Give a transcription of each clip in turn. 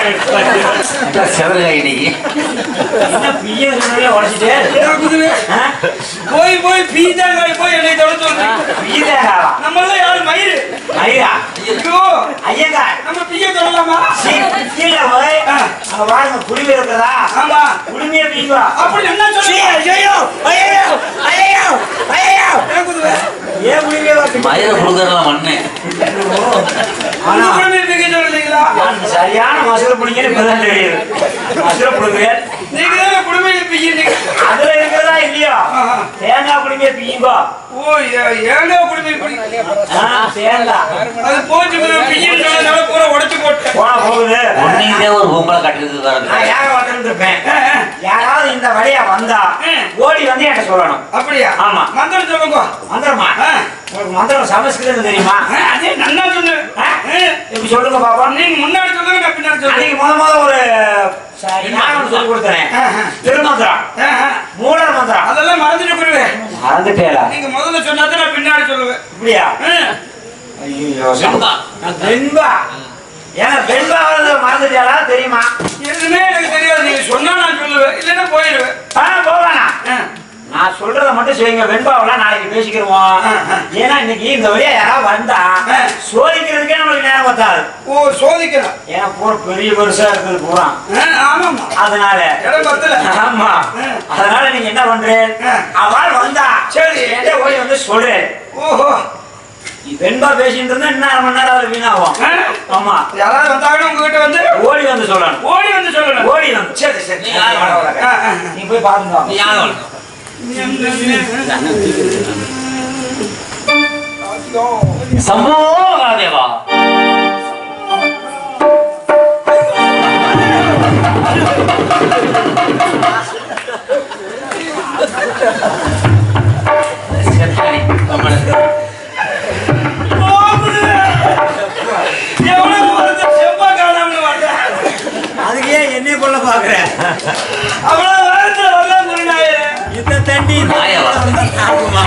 செவரகா இன்னைக்கு என்ன பிய சொன்னதே உடைச்சிட்டே குதுவே ஆ? போய் போய் பீதாங்காய் போய் என்னை தொலைச்சு வந்து பியதாகாவா? நம்மளாம் யாரு மயிறு ஐயா ஐயோ ஐயங்கா நம்ம பிய தொடலாமா கீழே போய் அங்க பாருங்க குடிமை இருக்கிறதா ஆமா குடிமையை பீங்குவா அப்படி என்ன சீ, சொல்லுங்க ஐயையோ, ஐயையோ, ஐயையோ, ஐயையோ. ஏன் குதுவே ஏன் குடிமையை வச்சு- மயிரை கொடுக்கறலாம் மண்ணு ஆனா, அந்த குழந்தை பிக்க சொல்லுங்களா நான் சரியான மசுரை பிடிங்கன்னு இப்பதான் தெரியுது மசுரை பிடிங்க நீங்க தானே குடும்பம் பிக்கிறீங்க அதுல இருக்கிறதா இல்லையோ ஆஹா. தேங்காய் குடிமையை பீங்கோ ஓ ஏ- ஏங்க குடும்பம் பிடி ஆ, தேங்காய் அது போச்சு பிக்கிறேன்னு சொன்னதால பூரா உடைச்சு போட்டேன் போனா போகுது ஒன்னைக்கே ஒரு பொம்பளை கட்டிட்டு நான் வரது யார வந்துருப்பேன் யாராவது இந்த வழியா வந்தா ம். ஓடி வந்து என்கிட்ட சொல்லணும் அப்படியா ஆமா. மந்திரம் சொல்லுங்க மந்திரமா ஆ. உங்களுக்கு மந்திரம் சமஸ்கிருதம் தெரியுமா ஆ, அதே நன்னா சொல்லு ஆ? ஆ. இப்படி சொல்லுங்க பாப்பா நீங்க முன்னாடி சொல்லுங்க நான் பின்னாடி சொல்லுங்க அன்னைக்கு முத முத ஒரு ஞானம் சொல்லி கொடுத்தேன் ஆஹா. திருமந்திரம் ஆஹா. மூலர் மந்திரம் அதெல்லாம் மறந்துட்டு போடுவேன் மறந்துட்டேல நீங்க முதல்ல சொன்னாதான் நான் பின்னாடி சொல்லுவேன் இப்படியா ஆ. ஐயோ வெண்பா. வெண்பா ஏன்னா வெண்பா வந்து மறந்துட்டேலா தெரியுமா எதுவுமே எனக்கு தெரியாது நீங்க சொன்னா நான் சொல்லுவேன் இல்லைன்னா போயிடுவேன் ஆ போவேணா ஆ. நான் சொல்றத மட்டும் செய்யுங்க வெண்பாவெல்லாம் நாளைக்கு பேசிக்கிறோம் ஆ, ஆ. ஏன்னா இன்னைக்கு இந்த வழியா யாராவது வந்தா ஆ. சோதிக்கிறதுக்கே நம்மளுக்கு நேரம் பத்தாது ஓ சோதிக்கலாம் ஏன்னா பூரா பெரிய பெருசா இருக்குது பூரா ஆ, ஆமாம்மா அதனால இடம் பத்தல ஆமா ஆ. அதனால நீங்க என்ன பண்றேன் ஆ. அவள் வந்தா சரி. என்கிட்ட ஓடி வந்து சொல்றேன் ஓஹோ வெண்பா பேசிட்டு இருந்தா இன்னும் அரை மணி நேரம் அது வீணாகும் ஆ. ஆமா யாராவது வந்தாங்கன்னா உங்ககிட்ட வந்து ஓடி வந்து சொல்லணும் ஓடி வந்து சொல்லணும் ஓடி வந்து சரி சரி நீ யார் வர? ஆ, ஆ. நீ போய் பாருங்க நீ யார் வரணும்? சம்போ மகாதேவா சரி, கம்மனு. எவ்வளவு வருது செவ்வா காணாமனு வந்தேன் அதுக்கு ஏன் என்னைய கொள்ள பாக்குற அவ்வளவு நேரத்துல வரலாம் குருநாயரே இந்த தண்டி நாயவா. ஆகுமா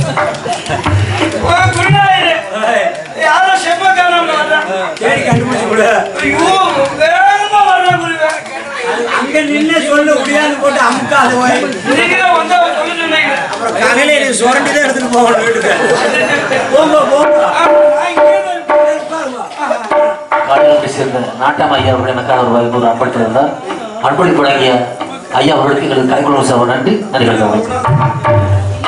ஓ, குருநாயரே யாரோ செவ்வா காணாமனு வந்தேன் தேடி கண்டுபிடிச்சு கொடு ஐயோ வேகமா வர்றேன் குருவே அங்க நின்னு சொல்ல முடியாது போட்டு அமுக்காது போய் நீங்க தான் வந்தா சொல்ல சொன்னீங்க அப்புறம் ககையில நீ சுரண்டி தான் எடுத்துட்டு போகணும் வீட்டுக்கு போங்க போங்க ஆ, நான் இங்கே தான் இருப்பேன். உட்காருங்க. ஆ, ஆ. காடுகளை சேர்ந்த நாட்டாம ஐயா அவர்கள் எனக்காக ஒரு வாய்ப்பு அன்பளித்திருந்தார் அன்பளிப்பு வழங்கிய ஐயா அவர்களுக்கு எங்களுக்கு கைகொள்ளும் சேவை நன்றி நன்றி வணக்கம்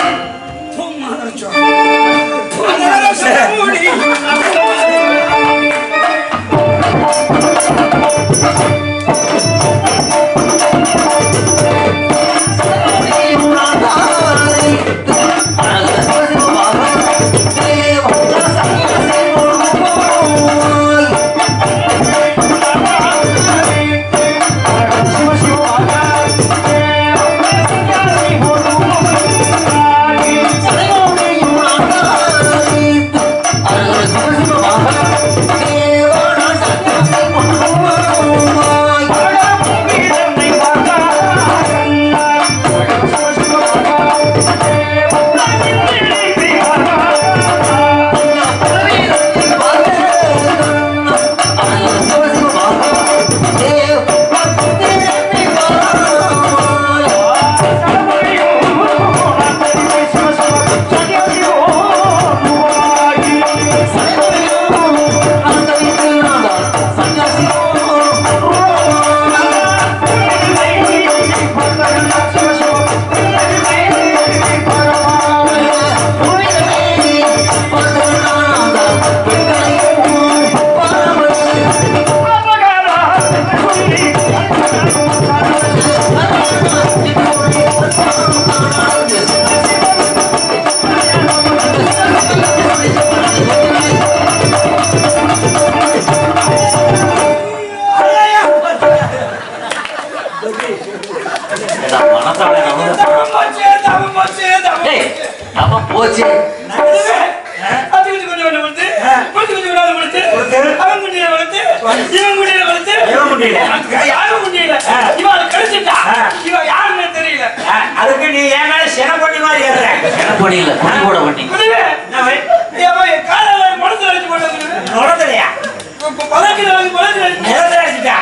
மனசால தவம் போச்சே, தவம் போச்சே, தவம் ஏய், போச்சே. நம்ம போச்சு குருவே, அது கொஞ்சம் கொஞ்சம் கொஞ்சம் வளர்த்து, கொஞ்சம் கொஞ்சம் கொஞ்சம் வளர்த்து, அவன் குட்டியை வளர்த்து, இவன் குட்டியை வளர்த்து, இவன் குட்டியில? யாரும் குட்டியில? இவன் அது கடிச்சிட்டா. இவன் யாருன்னே தெரியல. அதுக்கு நீ ஏன் மேல செனப்பொடி மாதிரி ஏறுற எனக்கு பண்ணி இல்லை குடி போட பண்ணி குருவே, என்ன வை? ஏன் என் காலை முடத்துல அடிச்சு போட்டது குருவே. நுரத்துலையா இப்ப பதக்கில வந்து பதக்கில அடிச்சு நிலத்துல அடிச்சுட்டா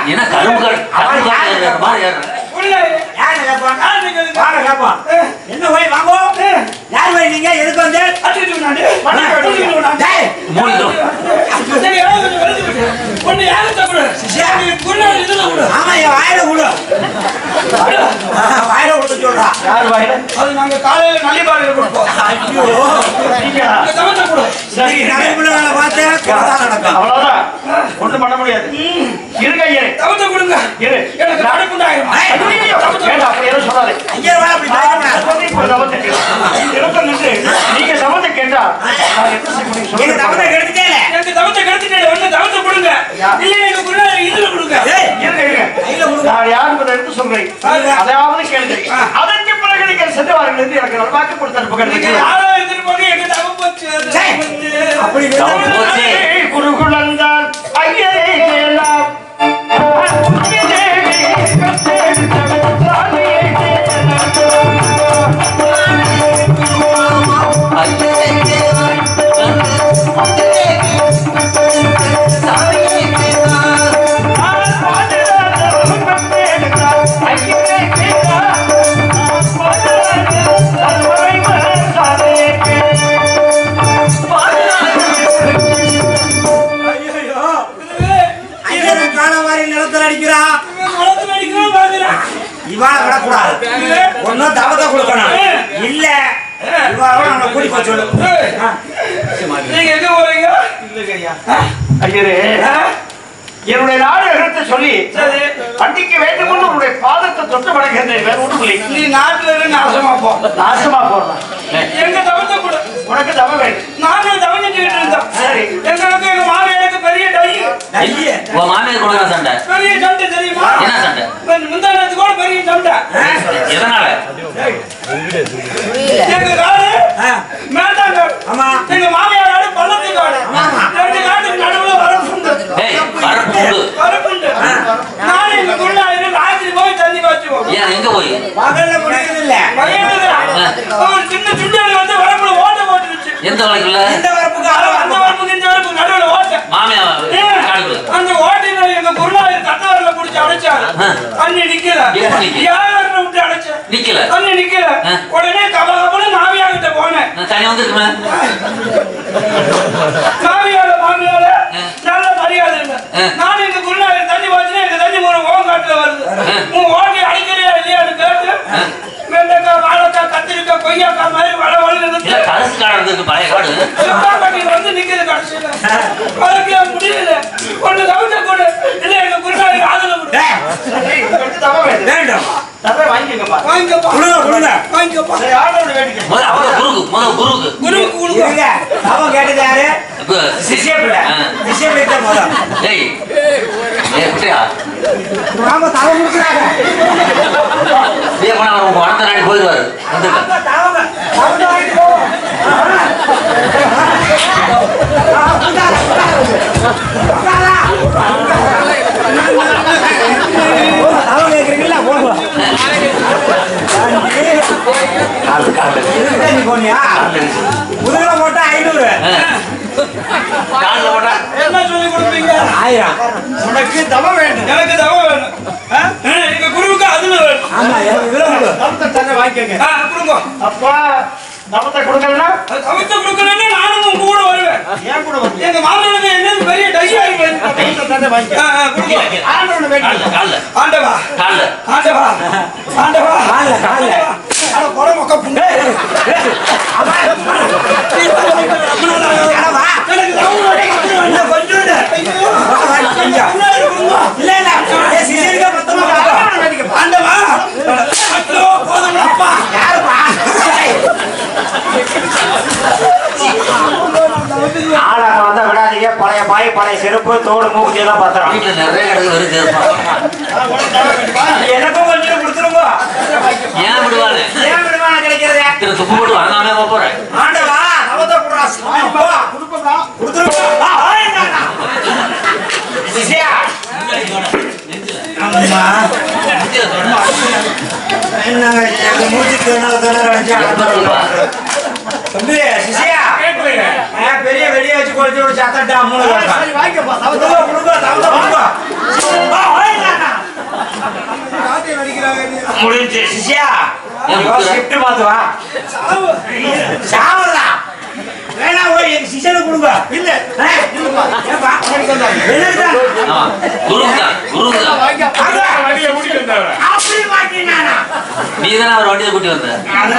என்ன கரும்பு காடு கரும்பு காடு ஏறுற மாதிரி ஏறுற உள்ள யாரு கேட்பான் யாரு கேளுங்க? வாங்க கேட்பான் ஏய், என்ன போய் வாங்கோ ஏய், யார் போய் நீங்க எதுக்கு வந்து அடிச்சுட்டு விடாதே. அடிச்சுட்டு விடாதே. டேய், மூடிடும் சரி, யாரை கொஞ்சம் வெளியே விடு. ஒண்ணு யாரை சாப்பிடு? நீ குருநாள் இதுல விடு. ஆமா என் வாயில விடு வாயில விட்டு சொல்றா யார் வாயில அது நாங்க காலையில நல்லிபாளையில கொடுப்போம். ஐயோ நீங்களா? இந்த சமத்தை கொடு. சரி நடைமுறை வேலை பார்த்து கொலைதான் நடக்கும் அவ்வளவுதான் ஒண்ணும் பண்ண முடியாது இருங்க ஐயரே சமத்தை கொடுங்க. இரு எனக்கு அடைப்புண்டாயிரும். ஏய், ஐயோ, வேண்டாம், அப்படி எதுவும் சொல்லாதே. ஐயா வேலை அப்படி பேசக்கூடாது. இப்ப சமத்தை கேளு. இடத்துல நின்று நீங்க சமத்தை கேட்டா நான் என்ன செய்ய முடியும் நீங்க சொல்லுங்க. தமிழை கெடுத்துட்டே இல்ல. எனக்கு சமத்தை கெடுத்துட்டே, ஒண்ணு சமத்தை கொடுங்க. இல்லைன்னா எங்க குருநாள் இதுல கொடுங்க. ஏய், இருங்க, இருங்க. கையில கொடுங்க. நான் யார் என்பதை எடுத்து சொல்றேன் அதாவது கேளுங்க அதற்கு பிறகு நீங்கள் சென்று வாருங்கள் என்று எனக்கு நல்வாக்கு கொடுத்த நீங்க அனுப்புகிறேன் யாரோ எடுத்துட்டு போங்க, எங்க தவம் போச்சு. அது சரி. வந்து. அப்படி தவம் இருந்தா- போச்சு. குருகுலந்தான் ஐயரே கேளாம் ஐயரே ஐயையோ. ஐயரும் காலவாரி நிலத்துல அடிக்கிறான் இவன் குளத்துல அடிக்கிறான் பாக்குறான். இவாள விடக்கூடாது ஒன்னும் தவத்தை கொடுக்கணும் இல்ல இவாள நம்ம கூட்டி போய் சொல்லு ஆ. நீங்க எங்க போறீங்க ஐயரே ஆ? என்னுடைய நாடு எடுத்து சொல்லி சரி அன்றைக்கு வேண்டும் என்று உன்னுடைய பாதத்தை தொட்டு வணங்குகிறேன் வேற ஒன்றும் இல்லை நீ நாட்டுல இருந்து நாசமா போ நாசமா போறேன் எங்க தவத்தை கொடு உனக்கு தவ வேண்டும் நானும் தவஞ்சிட்டு இருந்தோம் சரி எங்களுக்கு எங்க மாமியாருக்கு பெரிய டை ஐயே. உன் மாமியார் கொடுக்குற சண்டை பெரிய சண்டை தெரியுமா என்ன சண்டை முந்தானத்து கூட பெரிய சண்டை எதனால எங்க காடு ஆ. மேட்டாங்காடு ஆமா. எங்க மாமியார் காடு பள்ளத்து காடு ரெண்டு காட்டுக்கு நடுவுல வரப்புண்டு ஏய் வரப்புண்டு வரப்புண்டு நானும் எங்க குருநாளுக்கு ராத்திரி போய் தண்ணி வச்சுவோம் ஏன் எங்க போய் பகல்ல முடியுது இல்ல ஒரு சின்ன சுண்டியாடி வந்து வரப்புல ஓட்ட போட்டுருச்சு எந்த வழக்குல இந்த வரப்புக்கு அது அளவு அந்த வரப்புக்கு இந்த வரப்புக்கு நடுவுல ஓட்ட மாமியா காடுக்குள்ள அந்த ஓட்டையில எங்க குருநாள் தட்டவரில் புடிச்சு அடைச்சாரு ஆ. தண்ணி நிக்கல எப்படி நிக்கல? யாரும் விட்டு அடைச்ச நிக்கல தண்ணி நிக்கல ஆ. உடனே கபகபன்னு மாமியா கிட்ட போனேன் நான் தனி வந்துருக்குமே மாமியால மாமியால ஆ. நல்ல மரியாதை இல்ல ஆ. நானும் எங்க குருநாள் தண்ணி பாய்ச்சுனா எங்க தண்ணி மூணு ஓங்காட்டுல வருது ஆ. உன் ஓட்டை அடிக்கிறியா இல்லையான்னு கேட்டு ஆ. வெண்டைக்காய் வாழைக்காய் கத்திரிக்காய் கொய்யாக்காய் மாதிரி வள வளர்ந்து இல்ல கரசு காடு இருந்திருக்கு பழைய காடு சிவகாபட்டியில் வந்து நிக்குது கடைசியில மறுக்க முடியல ஒண்ணு தவிர்த்த கூட இல்ல எங்க குருநாளுக்கு ஆதரவு கொடு. டேய், சரி, உங்களுக்கு தவ வேண்டும் வேண்டும் தவ வாங்கிக்கோங்கப்பா வாங்கிக்கப்பா கொடுங்க கொடுங்க வாங்கிக்கப்பா சரி ஆளோட வேண்டிக்க முத அப்ப குருக்கு முத குருக்கு குருவுக்கு கொடுங்க இருங்க அவன் கேட்டது யாரு இப்ப சிஷ்ய பிள்ளை ஆ. சிஷ்ய பிள்ளை தான் முதல் ஏய் ஏய் குட்டியா நாம தவம் கொடுக்குறாங்க ஏய் போனா அவர் உங்க வளர்த்த நாடி போயிடுவாரு வந்துருக்க அப்ப தவம் தவத்தை வாங்கிட்டு போவோம் தவம் கேட்குறீங்களா போங்க காலு காலு நீ போனியா முதுகுல போட்டா ஐநூறு காலில் போட்டா என்ன சொல்லி கொடுப்பீங்க ஆயிரம் உனக்கு தவ வேண்டும் எனக்கு தவம் வேணும் ஆ? எங்க குருவுக்கு அதுல வேணும் ஆமா இதுல கொடு. தவத்தை தங்க வாங்கிக்கோங்க ஆ, கொடுங்க அப்பா தவத்தை கொடுக்கலன்னா அது தவிர்த்த கொடுக்கணும்னா நானும் உங்க கூட வருவேன் ஏன் கூட வந்து எங்க மாமனுக்கு என்ன பெரிய டையா இருக்கு தவத்தை தங்க வாங்கிக்க ஆ, ஆ, கொடுங்க ஆண்டவனை வேண்டிக்க காலில் காலில் ஆண்டவா காலில் ஆண்டவா ஆண்டவா கால்ல, கால்ல. அட கொலை மொக்க புண்டை. அட வா. எனக்கு தவம் வேணும். இன்னும் கொஞ்சோண்டு. ஐயோ. வா, கொஞ்சம். முன்னாடி கொடுங்க. இல்ல, இல்ல. ஏய், சிசிலிக்கா மொத்தமா காட்டும். ஆண்டவா ஐயோ, போதும் அப்பா யாருப்பா? ஆளாக வந்தா விடாதீங்க பழைய பாய் பழைய செருப்பு தோடு மூக்குத்தி எல்லாம் பாத்துறோம் வீட்டில் நிறைய கிடக்கு வெறும் சேர்ப்பான் எனக்கும் கொஞ்சம் கொடுத்துருங்க ஏன் விடுவாரு ஏன் விடுவான கிடைக்கிறது திரு துப்பு போட்டு வாங்காம போறேன் ஆண்டவா நவத்தை குடுறா சாமி போ கொடுத்துருங்க ஆ, ஆயிட்டாங்க. சிசியா. ஆமாம்மா. என்னங்க எங்க மூச்சு திணற திணற வச்சு அனுப்புறீங்க. தம்பி சிசியா ஆ, பெரிய வெடியை வச்சு கொளுத்தி விட்டு சத்தட்டா மூணு சரி வாங்கிக்கப்பா தவத்தை கொடுங்க கொடுங்க தவத்தை கொடுங்க ஆ, ஆயிட்டாங்க. சிஷ்யா ஏன் முத்துற? ஷிஃப்ட் மாத்துவா சாவதா வேணா போய் எங்க சிஷ்யனுக்கு கொடுங்க இல்ல ஏப்பா என்னடா ஆமா குருங்க குருங்க வண்டியை ஓட்டிட்டு வந்தாங்க அப்படி மாட்டினானா நீ தானே அவர் வண்டியில கூட்டி வந்த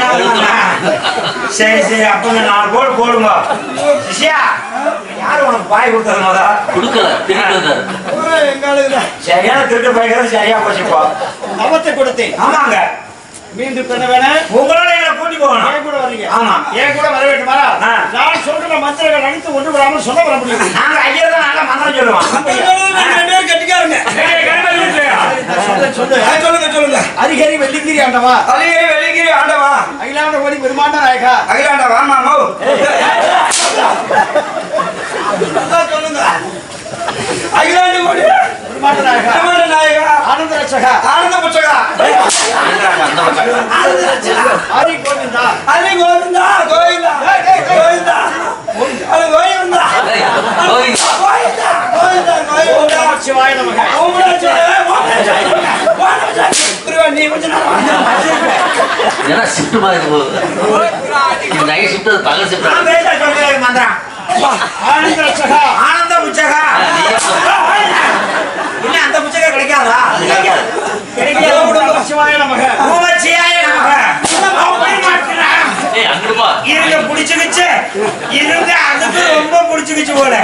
சரி சரி அப்ப இந்த நாலு கோடு போடுங்க சிஷ்யா யாரு உனக்கு பாய் கொடுத்தது முத கொடுக்கல திருட்டு வந்தாரு சரியான திருட்டு பாய்க்கிறது சரியா போச்சுப்பா நவத்தை கொடுத்தேன் ஆமாங்க மீண்டும் பண்ண வேணாம் உங்களோட என்ன கூட்டி போகணும் என் கூட வர்றீங்க ஆமா என் கூட வர வேண்டுமா ஆ. நான் சொல்ற மந்திரங்கள் அனைத்து ஒன்று விடாமல் சொல்ல வர முடியும் நாங்க ஐயா தான் நல்லா மந்திரம் சொல்லுவோம் கட்டிக்காருங்க சொல்ல சொல்லுங்க சொல்லுங்க ஹரிஹரி வெள்ளிங்கிரி ஆண்டவா அலியே வெள்ளிங்கிரி ஆண்டவா அகிலாண்ட கோடி பெருமாண்ட நாயகா அகிலாண்ட வாமாமோ சொல்லுங்க அகிலாண்ட கோடி பெருமாண்ட நாயகா தமிழ் நாயகா ஆனந்த ரட்சகா ஆனந்த புச்சகா அந்த பக்கம் ஹரி கோவிந்தா அலி கோவிந்தா கோவிந்தா கோவிந்தா அது கோவிந்தா ஏய், கோவிந்தா. கோவிந்தா கோவிந்தா கோவிந்தா சிவாய நமக நீ கொஞ்ச நேரம் ஏன்னா ஷிஃப்ட் மாதிரி போகுது இது நைட் ஷிஃப்ட் அது பகல் ஷிஃப்ட் நான் பேச சொல்றேன் மந்திரம் ஆனந்த ரட்சகா ஆனந்த புச்சகா இல்ல அந்த புச்சகா கிடைக்காதா அது கிடைக்காது கிடைக்காது சிவாய நமக ஓமச்சியாய நமக ஏய் அங்கிட்டு போ இருங்க புடிச்சுக்கிச்சு இருங்க அதுக்கு ரொம்ப புடிச்சுக்கிச்சு போல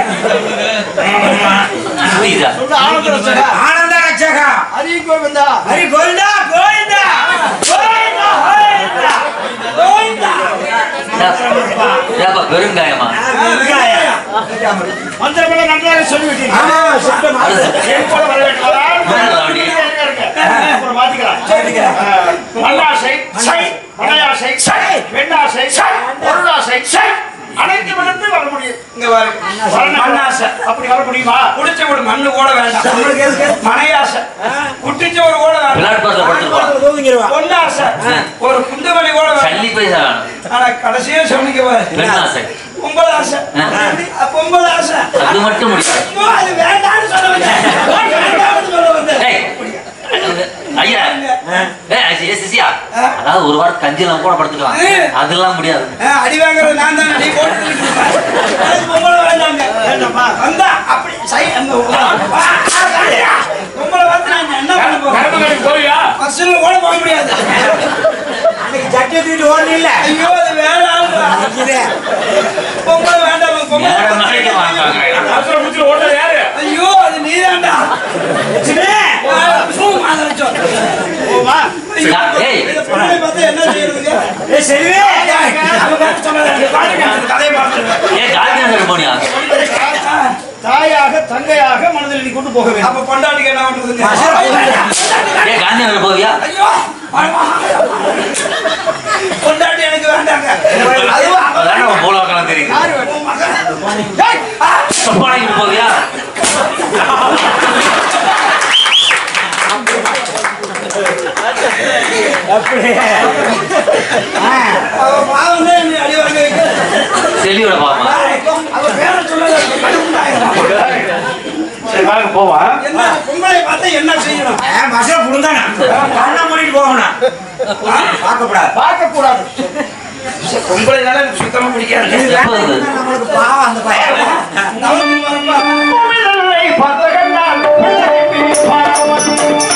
புரியுதா சொல்லு ஆனந்த ரட்சகா ஆனந்த ரட்சகா ஹரி கோவிந்தா ஹரி கோவிந்தா கோவிந்தா கோவிந்தா கோவிந்தா கோவிந்தா ஏப்பா பெருங்காயமா மந்திரமெல்லாம் நன்றாக சொல்லிவிட்டீர்கள் ஆமா, சுத்தமா. என் கூட வர வேண்டுமா வேண்டாம், அப்படி. அப்புறம் மாத்திக்கலாம் மண்ணாசை சை மலையாசை சை வெண்ணாசை சை பொருளாசை சை அனைத்து விதத்து வர முடியும் இங்க பாரு. மண்ணாசை. அப்படி வர முடியுமா புடிச்ச ஒரு மண்ணு கூட வேண்டாம் மனையாசை குட்டிச்ச ஒரு கூட வேண்டாம் விளையாட்டு பார்த்து படுத்துருப்பான் பொன்னாசை ஒரு குண்டுமணி கூட வேண்டாம் சல்லி பைசா வேணும் ஆனா கடைசியா சொன்னீங்க பாரு பெண்ணாசை ஒன்பது ஆசை அப்ப ஒன்பது ஆசை அது மட்டும் முடியாது ஐயோ, அது வேண்டாம்னு சொல்ல வந்தேன் வேண்டாம்னு சொல்ல வந்தேன் ஏய், ஐயா ஏய், ஐயா, சிசியா அதாவது ஒரு வாரம் கஞ்சிலாம் கூட படுத்துக்கலாம் அதெல்லாம் முடியாது ஆ, அடி வாங்குறது நான் தான் அடி போட்டு எனக்கு பொம்பளை வேண்டாங்க வேண்டாமா வந்தா அப்படி சை அந்த வா, வா, ஆ, பொம்பளை வந்து நான் என்ன பண்ண போறேன் போறியா பஸ்ல கூட போக முடியாது அன்னைக்கு ஜட்டியை தூக்கிட்டு ஓடணும் இல்ல ஐயோ அது வேண்டாம் பொம்பளை வேண்டாம் பொம்பளை ஏழரை மணிக்கு வாங்க அவசரம் முடிச்சு ஓட்டல யாரு ஐயோ அது நீதான்டா லட்சுமி, சூ, அதை வச்சோம். போமா ஏய் இந்த பொம்பளை பார்த்து என்ன செய்யறதுங்க? ஏய், செல்வி, அவ பார்த்து சொன்னதை நீ பாருங்க, அந்த கதையை பார்த்துருங்க. ஏ காந்தி நகர் போனியா தாயாக தங்கையாக மனதில் நீ கொண்டு போக வேண்டும் அப்ப பொண்டாட்டிக்கு என்ன பண்றதுங்க? ஏ காந்தி நகர் போவியா ஐயோ, பொண்டாட்டி எனக்கு வேண்டாங்க அதுவும் அவ அதான் நம்ம மூலவாக்கலாம் தெரியுது யாரு வேணும்? உன் மகன். ஏய், ஆ, சொப்பானைக்கு போவியா அவ பாவம் தான் என்னை அடி வாங்க வைக்கிறது. செல்லியோட பாமா அவ பேரை சொல்லல, கடுப்புண்டாயிரும். சரி வாங்க போவா என்ன பொம்பளை பார்த்தா என்ன செய்யணும் மசா புடுந்தாங்க கண்ணை மூடிட்டு போகணும் பார்க்கக்கூடாது பார்க்க கூடாது பொம்பளைனால எனக்கு சுத்தமா பிடிக்காது எப்போ அது? நம்மளுக்கு பாவம் அந்த பையன் பூமிதலை பார்த்த கண்ணால் பிள்ளை பாராமல்.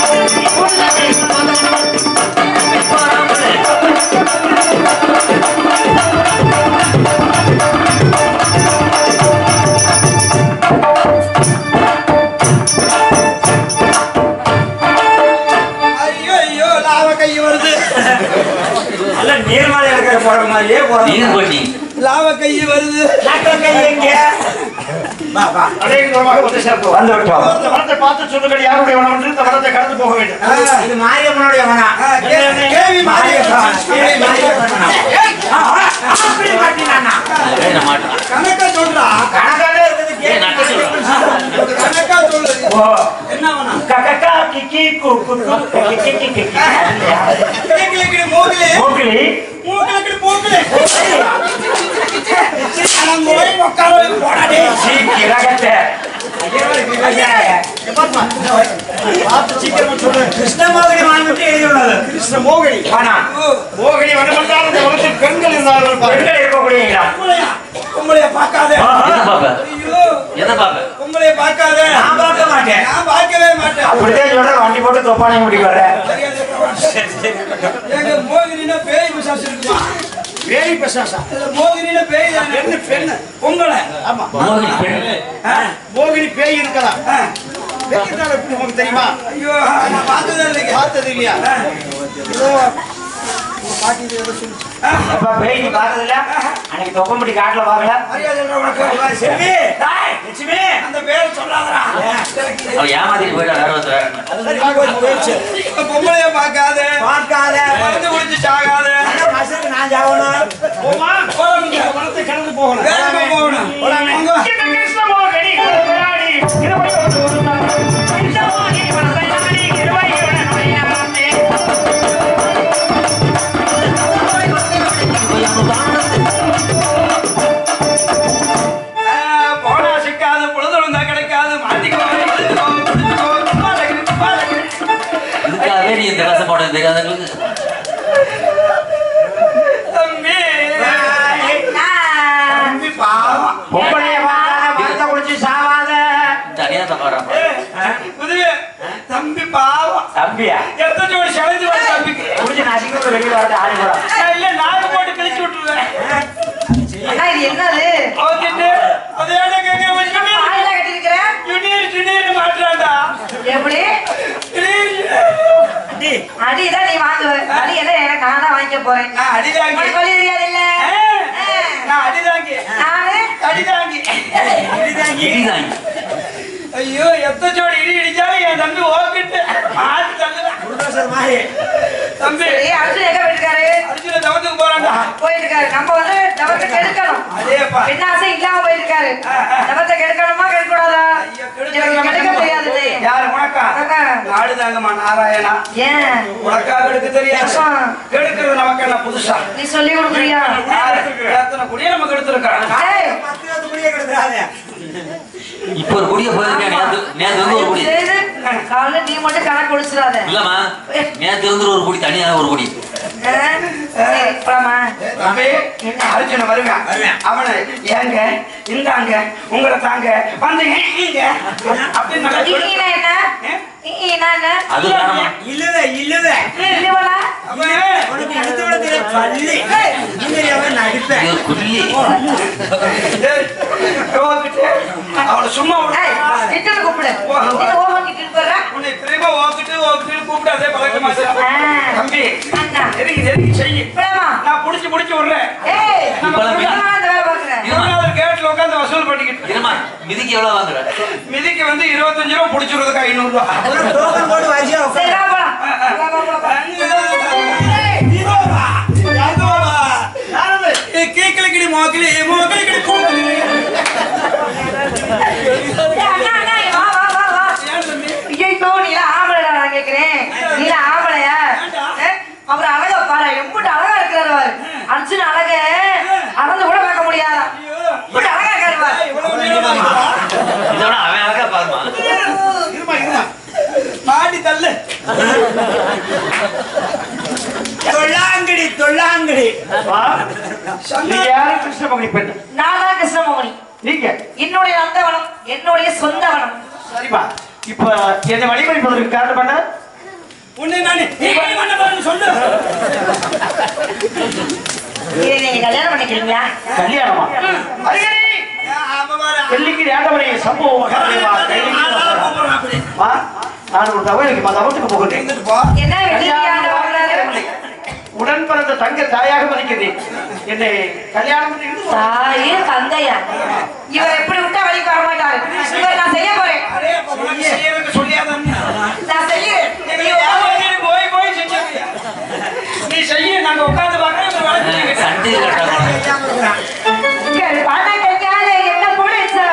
ஐயோ ஐயோ லாவ கை வருது நல்ல நீர்மலை இருக்கிற போற மாதிரியே போறோம் நீர் பண்ணி லாவ கை வருது நக்கல் கை எங்க வா வா அநேகமாக வந்து சேர்ப்போம் வந்து விட்டோம் இந்த வரத்தை பார்த்து சொல்லுங்கள் யாருடைய வனம் என்று இந்த வரத்தை கடந்து போக வேண்டும் ஆ, இது மாரியம்மனுடைய வனா கேவி மாரியம்மன் கேவி மாரியம்மன் ஏய், ஆ, ஆ, அப்படி மாட்டினானா ஏய், நான் மாட்டேன் கணக்கா சொல்றா கணக்காவே இருக்குது ஏய், நான் கேவி சொல்றேன். கணக்கா சொல்லு ஓ என்ன வனா கக்கா கிக்கி குக்கு கிக்கி கிக்கி கிளிக்கிளி மூக்கிலி மூக்கிலி மூக்கிலி மூக்கிலி அடங்கோய் உட்கார போடாதே சீ கிரகத்தை பார்த்து சீக்கிரமா சொல்லு கிருஷ்ணமோகினி வாங்கிட்டு எழுதி உள்ளது கிருஷ்ண மோகினி ஆனா மோகினி வனமன்றால் இந்த உலகத்தில் பெண்கள் இருந்தார்கள் பாருங்கள். பெண்கள் இருக்கக்கூடியீங்களா உங்களைய பார்க்காத என்ன பாப்ப ஐயோ என்ன பாப்ப உங்களைய பார்க்காத நான் பார்க்க மாட்டேன் நான் பார்க்கவே மாட்டேன் அப்படிதான் சொல்ற வண்டி போட்டு தொப்பானை முடிக்க வர எங்க மோகினினா பேய் பிசாசு இருக்குமா பேய் பிசாசா இல்ல மோகினினா பேய் தானே பெண்ணு பெண்ணு உங்களை ஆமா மோகினி பெண் ஆ, மோகினி பேய் இருக்கலாம் ஆ. பேய் இருந்தாலும் எப்படி உங்களுக்கு தெரியுமா ஐயோ நான் பார்த்ததே இல்லைங்க பார்த்தது இல்லையா ஏதோ பாட்டி ஏதோ சொல்லி அப்ப பேய் நீ பார்த்ததில்ல அன்னைக்கு தொப்பம்பட்டி காட்டுல பாக்கல மரியாதை இல்லை உனக்கு செல்வி லட்சுமி அந்த பேரை சொல்லாதடா அவ ஏமாத்திட்டு போயிட்டா வேற ஒருத்தர் போயிடுச்சு பொம்பளைய பார்க்காத பார்க்காத மருந்து குடிச்சு சாகாத மசருக்கு நான் ஜாகணும் போமா போறாங்க. வனத்தை கடந்து போகணும் வேகமா போகணும் உங்க ஆ, போனா சிக்காது பொழுதும் தான் கிடைக்காது மாட்டிக்கோ இழுத்துக்கோ, பிடிச்சுக்கோ, துப்பாக்கி, துப்பாக்கி. இதுக்காகவே நீ இந்த கசம் போட தெரியாதவங்களுக்கு தம்பி தம்பி பாவம் பொம்பளைய பார்க்காத மரத்தை குடிச்சு சாவாத தனியா தப்பாடுறான் புதுவே தம்பி பாவம் தம்பியா எத்தனை ஜோடி செலந்து வர தம்பிக்கு குடிச்சு நசிக்கிறது வெளியில வரது ஆளு கூட நான் இல்ல நாக்கு போட்டு கிழிச்சு விட்டுருவேன் அண்ணா இது என்னது ஓகேட்டு அதே கேட்க வச்சுக்கணும் ஆயில கட்டிருக்கிற ஜுனியர் ஜுனியர் மாட்டுறாண்டா எப்படி அடி அடிதான் நீ வாங்குவ அடி என்ன எனக்கு நான் தான் வாங்கிக்க போறேன் நான் அடிதாங்கி உனக்கு வழி தெரியாது இல்ல நான் அடிதாங்கி நானு அடிதாங்கி இடிதாங்க ஐயோ எத்த ஜோடி இடி இடிச்சாலும் என் தம்பி ஓக்கிட்டு மாட்டு தள்ளுதான் புல்டோசர் மாதிரி தம்பி சரி அர்ஜுன் எங்க போயிருக்காரு அர்ஜுன தவத்துக்கு போறான்டா போயிட்டு இருக்காரு நம்ம வந்து தவத்தை கெடுக்கணும் அதேப்பா பெண்ணாசை இல்லாம போயிருக்காரு தவத்தை கெடுக்கணுமா கெடுக்கூடாதா ஐயோ, எனக்கு கெடுக்க தெரியாது யாரு உனக்கா உனக்கா? நாடுதாங்கம்மா நாராயணா ஏன் உனக்கா கெடுக்க தெரியாது ஆ. கெடுக்கிறது நமக்கு என்ன புதுசா நீ சொல்லி கொடுக்குறியா யாரு? எத்தனை குடியை நம்ம கெடுத்திருக்கோம் ஏய், பத்து இருபது குடியே கிடக்குறாங்க இப்ப ஒரு குடிய போயிருக்கேன் நேத்து நேத்து வந்து ஒரு குடி செய்து காலைல நீ மட்டும் கணக்கு குடிச்சிடாத இல்லம்மா நேத்து வந்து ஒரு குடி தனியா ஒரு குடி சரி, போலாமா தம்பி அர்ஜுன வருவேன் அவனை ஏங்க இந்தாங்க உங்களை தாங்க வந்து ஏங்க அப்படின்னு நல்லா சொல்லு. ஈனா என்ன ஈனா என்ன அது வேணாமா இல்லத இல்லத இல்லவளா அவனே, உனக்கு எடுத்து விட தெரிய பள்ளி நீங்க அவன் நடிப்பேன் இது குள்ளி டேய், ஓக்கிட்டு, அவனை சும்மா விடு. ஏய் கிட்ட கூப்பிடு நீ ஓவன் கிட்ட போறா உன்னை திரும்ப ஓக்கிட்டு ஓக்கிட்டு கூப்பிடாதே பழக்கமாச்சு தம்பி அண்ணா எதுக்கு எதுக்கு செய்ய போலாமா நான் புடிச்சு புடிச்சு விடுறேன் ஏய் இப்ப நம்ம அந்த வேலை பாக்குறேன் இருபதாவது கேட்ல உட்காந்து வசூல் பண்ணிக்கிட்டு இருமா மிதிக்கு எவ்வளவு வாங்குற மிதிக்கு வந்து இருபத்தஞ்சு ரூபா புடிச்சிருதுக்கு ஐநூறு ரூபா ஒரு டோக்கன் போட்டு வரிசையா சரி உட்காரு. வா போலாம் வா, வா, வா, வா. கேக்கலக்கிடி மோக்கலி மோக்கலிக்கிடி போக்கலி ஏய், அண்ணா அண்ணா வா வா வா வா ஐயோ நீல ஆம்பளைடா நான் கேக்குறேன் நீல ஆம்பளையா ஏ, அவர் அழகா பாரு எம்பிட்டு அழகா இருக்கிறாரு அவரு அர்ஜுன் அழக அளந்து கூட பார்க்க முடியாதா இப்படி அழகா இருக்காரு பாரு இதோட அவன் அழகா பாருமா இருமா இருமா மாடி தள்ளு தொல்லாங்கடி தொல்லாங்கடி நீங்க யாரும் கிருஷ்ணபக்தி பெண் நான் தான் கிருஷ்ணமோகனி நீங்க என்னுடைய நந்தவனம் என்னுடைய சொந்த வனம் சரிப்பா இப்ப என்னை வழிபடிப்பதற்கு காரணம் என்ன உன்னை நானு நீ பண்ண பண்ண பண்ணு சொல்லு இதை நீங்க கல்யாணம் பண்ணிக்கிறீங்களா கல்யாணமா அடிக்கடி வெள்ளிக்கு ஆண்டவரை சம்பவ மகாதேவா கைலிக்கு வா நான் ஒரு தவறுக்கு தவத்துக்கு போகிறேன் என்ன வெள்ளியாண்ட வாங்குறாரு உடன் பிறந்த தங்க தாயாக மதிக்கிறேன் என்னை கல்யாணம் பண்ணி இழுத்து வா. தாயே தந்தையா இவர் எப்படி விட்டா வழிக்கு வர மாட்டாரு இவர் நான் செய்ய போறேன் நான் செய்யறேன் போய் போய் செஞ்சிருக்கியா நீ செய்ய நாங்க உட்கார்ந்து பார்க்கறோம் சண்டை கட்டணும் பணக்கையால என்ன பிடிச்சா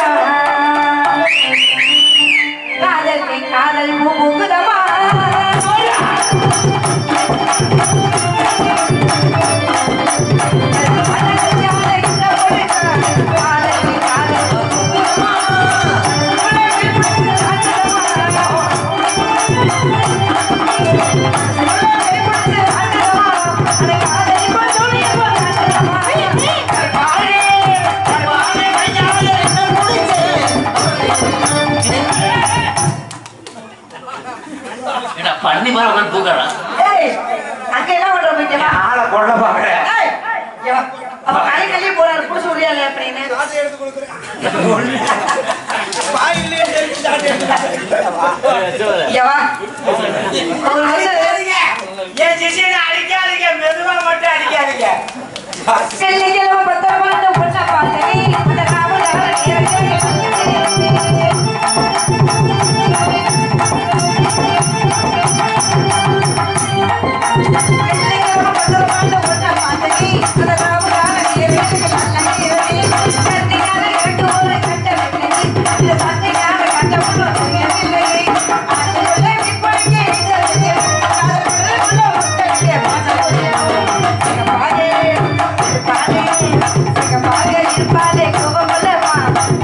காதல் நீ காதல் பூ பூக்குதமா பணக்கையால என்ன பிடிச்சா காதல் நீ காதல் பூ பூக்குதமா ஏடா பண்ணி மாதிரி உட்காந்து தூக்கடா அங்க என்ன பண்ற போயிட்டு ஆளை கொள்ள பாக்குறேன் அப்ப கை கள்ளி போறாரு புடிச்சு விடியால அப்படின்னு ஐயா அவர் வந்து ஏன் சிசியை அடிக்காதீங்க மெதுவா மட்டும் அடிக்காதீங்க வெள்ளிக்கிழமை பத்திரமா இந்த பொண்ணை பார்த்தேன் இந்த காவல் இருப்பாலே கோபமல்லமா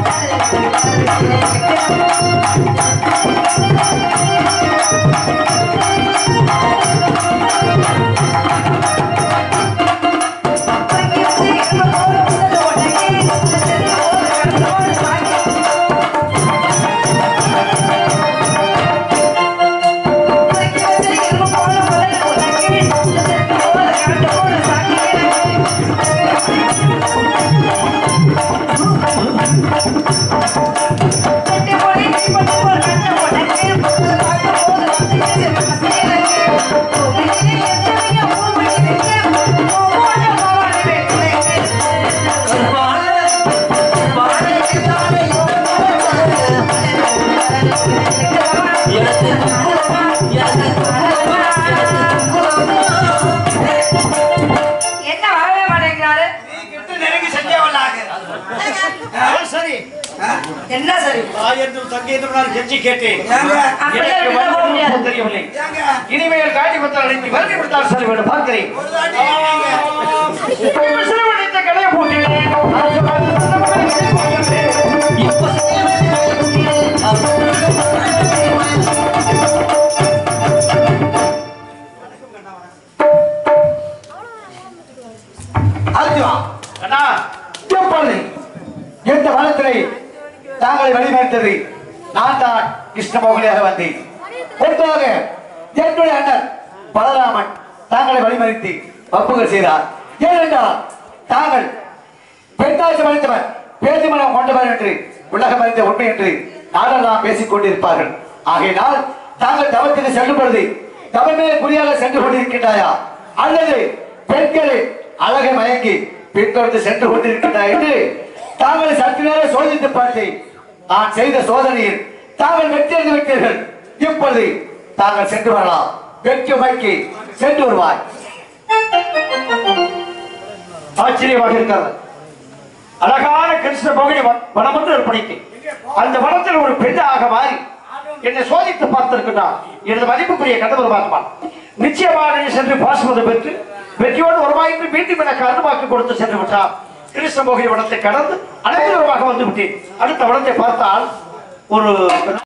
என்ன வரவே மாட்டேங்கிறாரு நெருங்கி செஞ்சவளாக சரி என்ன சரி தாய் என்றும் தங்கை என்றும் நான் கெஞ்சி கேட்டேன் அப்படியே எனக்கு விட்டுட்டு போக வந்து முடியாது தெரியவில்லை இனிமேல் காட்டி பத்திரம் அழைத்து வருகை கொடுத்தால் சரி வேணும் பார்க்கிறேன் இப்ப சிறுவனித்த கலையை போட்டினேன் அரசு காலத்து சட்டமன்ற கலையை போட்டினேன். அர்ஜுனா அண்ணா எப்பொழுது எந்த வனத்திலே தாங்களை வழிமறித்தது நான் தான் கிருஷ்ணமோகனியாக வந்தேன் பொதுவாக என்னுடைய அண்ணன் பலராமன் தாங்களை வழிமறித்து வப்புகள் செய்தார் ஏனென்றால் தாங்கள் பெண்ணாட்சி மறைத்தவர் பேச்சு மனம் கொண்டவர் என்று உலகம் அறிந்த உண்மை என்று நாடெல்லாம் பேசிக் கொண்டிருப்பார்கள் ஆகையினால் தாங்கள் தவத்துக்கு செல்லும் பொழுது தவமே குறியாக சென்று கொண்டிருக்கின்றாயா அல்லது பெண்களை அழகை மயங்கி பின்தொடர்ந்து சென்று கொண்டிருக்கின்றாய் என்று தாங்கள் சற்று நேரம் சோதித்து பார்த்தேன் நான் செய்த சோதனையில் தாங்கள் வெற்றி அடைந்து விட்டீர்கள் இப்பொழுது தாங்கள் சென்று வரலாம் வெற்றி மைக்கு சென்று வருவாய் ஆச்சரியமாக இருக்கிறது அழகான கிருஷ்ண பகுதி வனம் என்று ஏற்படுத்தேன் அந்த வனத்தில் ஒரு பெண்ணாக மாறி என்னை சோதித்து பார்த்திருக்கிறார் எனது மதிப்புக்குரிய கணவர் பார்ப்பான் நிச்சயமாக நீ சென்று பாசுமதி பெற்று வெற்றியோடு உருவாயிட்டு மீண்டும் எனக்கு அருமாக்கி கொடுத்து சென்று விட்டார் கிருஷ்ண மோகினி வனத்தை கடந்து அனைத்து வந்து விட்டேன் அடுத்த வனத்தை பார்த்தால் ஒரு